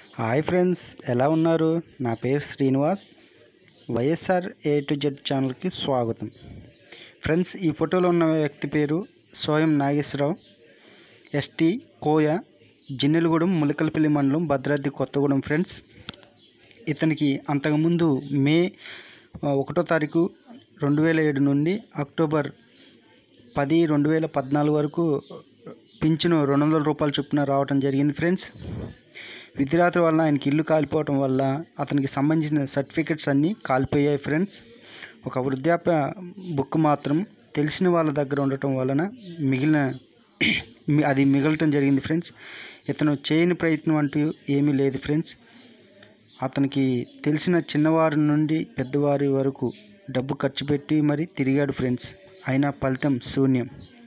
hi friends ఎలా ఉన్నారు నా పేరు Srinivas YSR A to Z ఛానల్కి స్వాగతం ఫ్రెండ్స్ ఈ ఫోటోలో ఉన్న వ్యక్తి పేరు సోయం నాగేశ్వరరావు ఎస్టీ కోయ జిన్నెలగూడెం ములకలపల్లి మండలం భద్రాద్రి కొత్తగూడెం ఫ్రెండ్స్ ఇతనికి అంతకుముందు మే ఆ, ఒకటో తారీఖు రెండు వేల ఏడు నుండి అక్టోబర్ పది రెండు వేల పద్నాలుగు వరకు పింఛను రెండు వందల రూపాయల చొప్పున రావడం జరిగింది ఫ్రెండ్స్ విద్యార్థి వల్ల ఆయనకి ఇల్లు కాలిపోవటం వల్ల అతనికి సంబంధించిన సర్టిఫికెట్స్ అన్నీ కాలిపోయాయి ఫ్రెండ్స్ ఒక వృద్ధాప్య బుక్ మాత్రం తెలిసిన వాళ్ళ దగ్గర ఉండటం వలన మిగిలిన మి- అది మిగలటం జరిగింది ఫ్రెండ్స్ ఇతను చేయని ప్రయత్నం అంటూ ఏమీ లేదు ఫ్రెండ్స్ అతనికి తెలిసిన చిన్నవారి నుండి పెద్దవారి వరకు డబ్బు ఖర్చు పెట్టి మరి తిరిగాడు ఫ్రెండ్స్ అయినా ఫలితం శూన్యం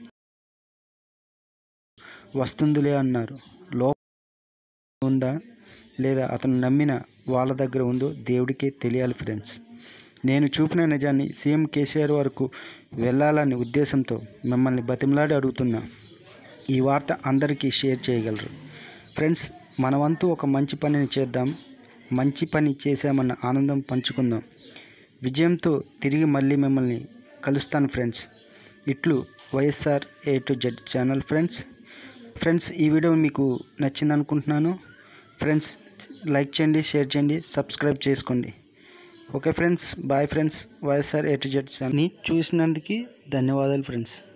వస్తుందిలే అన్నారు లోపం ఉందా లేదా అతను నమ్మిన వాళ్ళ దగ్గర ఉందో దేవుడికే తెలియాలి ఫ్రెండ్స్ నేను చూపిన నిజాన్ని సీఎం కేసీఆర్ వరకు వెళ్ళాలనే ఉద్దేశంతో మిమ్మల్ని బతిమలాడి అడుగుతున్నా ఈ వార్త అందరికీ షేర్ చేయగలరు ఫ్రెండ్స్ మన వంతు ఒక మంచి పనిని చేద్దాం మంచి పని చేశామన్న ఆనందం పంచుకుందాం విజయంతో తిరిగి మళ్ళీ మిమ్మల్ని కలుస్తాను ఫ్రెండ్స్ ఇట్లు YSR A to Z channel friends friends ఈ వీడియో మీకు నచ్చింది అనుకుంటున్నాను ఫ్రెండ్స్ లైక్ చేయండి షేర్ చేయండి సబ్స్క్రైబ్ చేసుకోండి okay friends bye friends YSR A to Z ఛానల్ని చూసినందుకు ధన్యవాదాలు ఫ్రెండ్స్